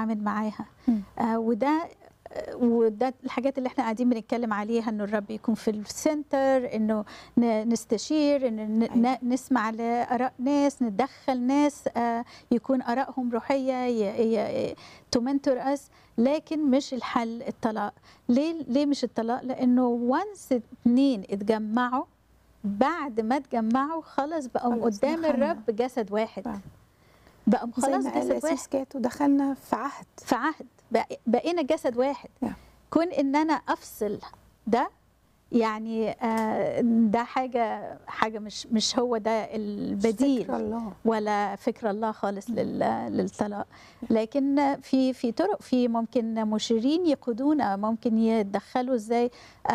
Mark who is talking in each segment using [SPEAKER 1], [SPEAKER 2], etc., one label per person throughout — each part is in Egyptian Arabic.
[SPEAKER 1] نتعامل معاها
[SPEAKER 2] مم.
[SPEAKER 1] آه وده آه، وده الحاجات اللي احنا قاعدين بنتكلم عليها انه الرب يكون في السنتر انه ن- نستشير ان ن-
[SPEAKER 2] أيوة.
[SPEAKER 1] ن- نسمع لاراء ناس ندخل ناس آه، يكون ارائهم روحيه تمنتور اس لكن مش الحل الطلاق ليه ليه مش الطلاق لانه وانس اتنين اتجمعوا بعد ما اتجمعوا خلاص بقوا
[SPEAKER 2] خلاص
[SPEAKER 1] قدام
[SPEAKER 2] دخلنا.
[SPEAKER 1] الرب جسد واحد
[SPEAKER 2] فعلا.
[SPEAKER 1] بقوا
[SPEAKER 2] زي
[SPEAKER 1] خلاص
[SPEAKER 2] ما قال
[SPEAKER 1] جسد واحد
[SPEAKER 2] أسيس كاتو دخلنا في عهد
[SPEAKER 1] في عهد بق- بقينا جسد واحد
[SPEAKER 2] نعم.
[SPEAKER 1] كون ان انا افصل ده يعني آه، ده حاجه حاجه مش مش هو ده
[SPEAKER 2] فكر
[SPEAKER 1] البديل
[SPEAKER 2] الله
[SPEAKER 1] ولا فكر الله خالص لل- للطلاق لكن في في طرق في ممكن مشيرين يقودونا ممكن يتدخلوا ازاي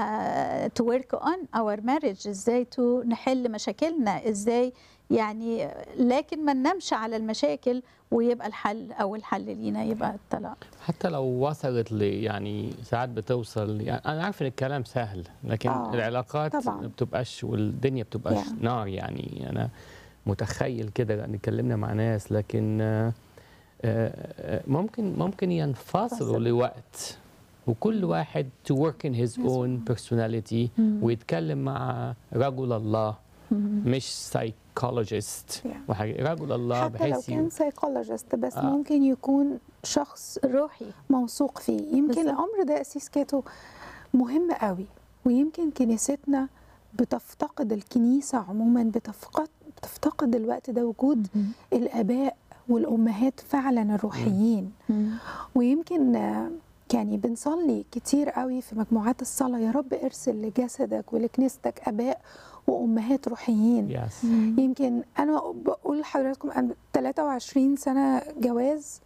[SPEAKER 1] تو ورك اون اور ماريج ازاي تو نحل مشاكلنا ازاي يعني لكن ما ننامش على المشاكل ويبقى الحل او الحل لينا يبقى الطلاق
[SPEAKER 3] حتى لو وصلت ل يعني ساعات بتوصل يعني انا عارف ان الكلام سهل لكن
[SPEAKER 2] آه،
[SPEAKER 3] آه العلاقات
[SPEAKER 2] طبعاً.
[SPEAKER 3] ما بتبقاش والدنيا بتبقاش
[SPEAKER 2] Yeah.
[SPEAKER 3] نار يعني انا متخيل كده لان اتكلمنا مع ناس لكن آه، آه، ممكن ممكن ينفصلوا
[SPEAKER 2] فصل.
[SPEAKER 3] لوقت وكل واحد to work in his own personality ويتكلم مع رجل الله مش psychologist
[SPEAKER 2] Yeah.
[SPEAKER 3] وحاجة رجل الله
[SPEAKER 2] حتى لو
[SPEAKER 3] بحيث
[SPEAKER 2] كان
[SPEAKER 3] ي-
[SPEAKER 2] سايكولوجيست بس
[SPEAKER 3] آه.
[SPEAKER 2] ممكن يكون شخص
[SPEAKER 1] روحي
[SPEAKER 2] موثوق فيه يمكن
[SPEAKER 1] بالظبط.
[SPEAKER 2] الامر ده اسيس كاتو مهم قوي ويمكن كنيستنا بتفتقد الكنيسه عموما بتفقد بتفتقد الوقت ده وجود الاباء والامهات فعلا الروحيين ويمكن آه، يعني بنصلي كتير قوي في مجموعات الصلاه يا رب ارسل لجسدك ولكنيستك اباء وامهات روحيين
[SPEAKER 3] yes.
[SPEAKER 2] يمكن انا بقول لحضراتكم انا 23 سنه جواز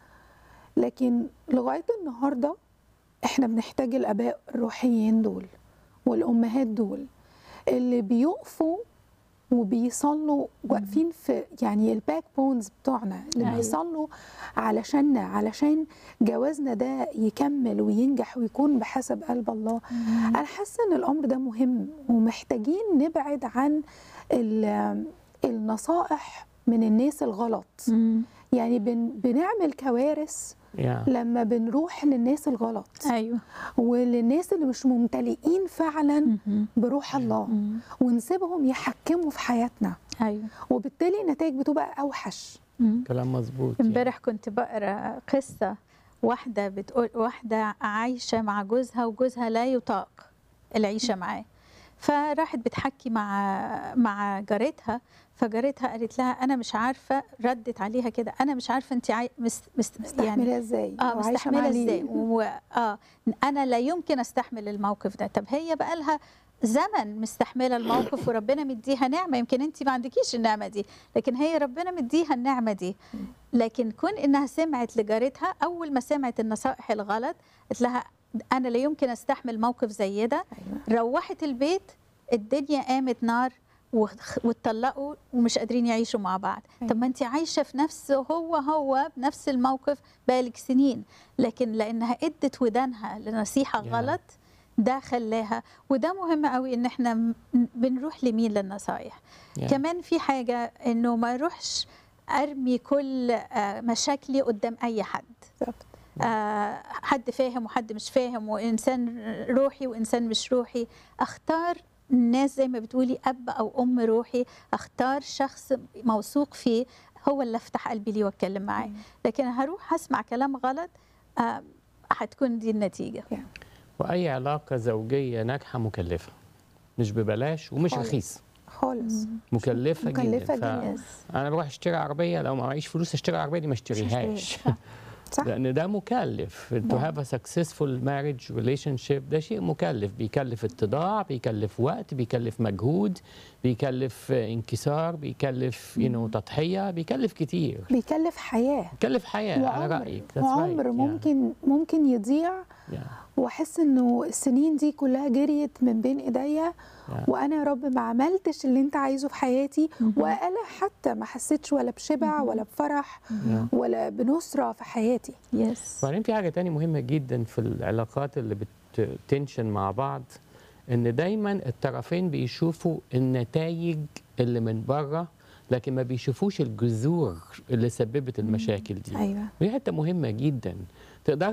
[SPEAKER 2] لكن لغايه النهارده احنا بنحتاج الاباء الروحيين دول والامهات دول اللي بيقفوا وبيصلوا واقفين في يعني الباك بونز بتوعنا اللي
[SPEAKER 1] أيوة.
[SPEAKER 2] بيصلوا علشاننا علشان جوازنا ده يكمل وينجح ويكون بحسب قلب الله انا حاسه ان الامر ده مهم ومحتاجين نبعد عن ال- النصائح من الناس الغلط يعني بن بنعمل كوارث
[SPEAKER 3] yeah.
[SPEAKER 2] لما بنروح للناس الغلط
[SPEAKER 1] ايوه
[SPEAKER 2] وللناس اللي مش ممتلئين فعلا
[SPEAKER 1] مهم.
[SPEAKER 2] بروح الله
[SPEAKER 1] مم.
[SPEAKER 2] ونسيبهم يحكموا في حياتنا
[SPEAKER 1] ايوه
[SPEAKER 2] وبالتالي النتائج بتبقى اوحش
[SPEAKER 1] مم.
[SPEAKER 3] كلام مظبوط يعني.
[SPEAKER 1] امبارح كنت بقرا قصه واحده بتقول واحده عايشه مع جوزها وجوزها لا يطاق العيشه معاه فراحت بتحكي مع مع جارتها فجارتها قالت لها انا مش عارفه ردت عليها كده انا مش عارفه انت عاي... مس... مس... يعني
[SPEAKER 2] مستحملها ازاي
[SPEAKER 1] اه
[SPEAKER 2] أو عايشة
[SPEAKER 1] مستحمله
[SPEAKER 2] مع
[SPEAKER 1] ازاي
[SPEAKER 2] ليه؟
[SPEAKER 1] و... اه انا لا يمكن استحمل الموقف ده طب هي بقى لها زمن مستحمله الموقف وربنا مديها نعمه يمكن انت ما عندكيش النعمه دي لكن هي ربنا مديها النعمه دي لكن كون انها سمعت لجارتها اول ما سمعت النصائح الغلط قالت لها انا لا يمكن استحمل موقف زي ده
[SPEAKER 2] أيوة.
[SPEAKER 1] روحت البيت الدنيا قامت نار وخ- واتطلقوا ومش قادرين يعيشوا مع بعض
[SPEAKER 2] أيوة.
[SPEAKER 1] طب ما انت عايشه في نفس هو هو بنفس الموقف بقالك سنين لكن لانها ادت ودانها لنصيحه
[SPEAKER 3] Yeah.
[SPEAKER 1] غلط ده خلاها وده مهم قوي ان احنا م- بنروح لمين للنصايح
[SPEAKER 3] Yeah.
[SPEAKER 1] كمان في حاجه انه ما اروحش ارمي كل آه، مشاكلي قدام اي حد
[SPEAKER 2] بالظبط
[SPEAKER 1] آه، حد فاهم وحد مش فاهم وانسان روحي وانسان مش روحي اختار الناس زي ما بتقولي اب او ام روحي اختار شخص موثوق فيه هو اللي افتح قلبي ليه واتكلم معاه لكن هروح اسمع كلام غلط آه، هتكون دي النتيجه
[SPEAKER 3] واي علاقه زوجيه ناجحه مكلفه مش ببلاش ومش
[SPEAKER 2] خالص.
[SPEAKER 3] رخيص
[SPEAKER 2] خالص
[SPEAKER 3] مكلفه,
[SPEAKER 2] مكلفة
[SPEAKER 3] جدا
[SPEAKER 2] جداً.
[SPEAKER 3] ف- انا بروح اشتري عربيه لو ما معيش فلوس اشتري العربيه دي ما اشتريهاش
[SPEAKER 2] هشتريها. صح
[SPEAKER 3] لان ده مكلف to
[SPEAKER 2] نعم.
[SPEAKER 3] have a successful marriage relationship ده شيء مكلف بيكلف اتضاع بيكلف وقت بيكلف مجهود بيكلف آه، انكسار بيكلف you know, تضحيه بيكلف كتير
[SPEAKER 2] بيكلف حياه
[SPEAKER 3] بيكلف حياه على
[SPEAKER 2] وعمر
[SPEAKER 3] رايك That's right.
[SPEAKER 2] وعمر
[SPEAKER 3] Yeah.
[SPEAKER 2] ممكن ممكن يضيع
[SPEAKER 3] Yeah.
[SPEAKER 2] واحس انه السنين دي كلها جريت من بين ايديا
[SPEAKER 3] Yeah.
[SPEAKER 2] وانا يا رب ما عملتش اللي انت عايزه في حياتي وانا حتى ما حسيتش ولا بشبع ولا بفرح
[SPEAKER 3] Yeah.
[SPEAKER 2] ولا بنصره في حياتي
[SPEAKER 1] يس
[SPEAKER 3] وبعدين في حاجة تانية مهمة جدا في العلاقات اللي بتنشن مع بعض إن دايما الطرفين بيشوفوا النتائج اللي من بره لكن ما بيشوفوش الجذور اللي سببت المشاكل دي
[SPEAKER 2] ايوه
[SPEAKER 3] دي حته مهمه جدا تقدر